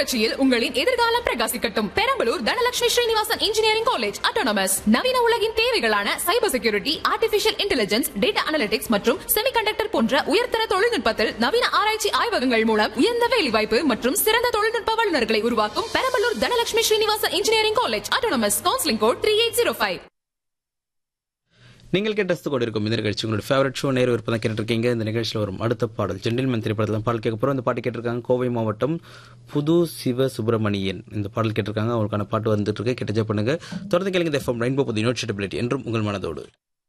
புரட்சியில் உங்களின் எதிர்காலம் பிரகாசிக்கட்டும் Perambalur Dhanalakshmi Srinivasan engineering college autonomous நவீன உலகின் தேவைகளான cyber security artificial intelligence data analytics மற்றும் செமிகண்டக்டர் போன்ற உயர்தர தொழில்நுட்பத்தில் நவீன ஆராய்ச்சி ஆய்வகங்கள் மூலம் உயர்ந்த வேலைவாய்ப்பு மற்றும் சிறந்த தொழில்நுட்ப வல்லுநர்களை உருவாக்கும் Perambalur Dhanalakshmi Srinivasan engineering college autonomous counselling code three eight zero five நீங்கள் கேட்டு கொண்டு இருக்கும் இந்த நிகழ்ச்சி உங்களோட ஃபேவரட் ஷோ நேரு விருப்பம் தான் கேட்டுருக்கீங்க இந்த நிகழ்ச்சியில் வரும் அடுத்த பாடல் ஜென்டில்மேன் திரைப்படத்தில் பாடல் கேட்க போகிறோம் இந்த பாட்டு கேட்டிருக்காங்க கோவை மாவட்டம் புது சிவ சுப்பிரமணியன் இந்த பாடல் கேட்டிருக்காங்க அவருக்கான பாட்டு வந்துட்டு இருக்கு கேட்டஜா பண்ணுங்க தொடர்ந்து கேளுங்க எஃப்எம் ரெயின்போ புது யூனிவர்சிட்டி என்றும் உங்கள் மனதோடு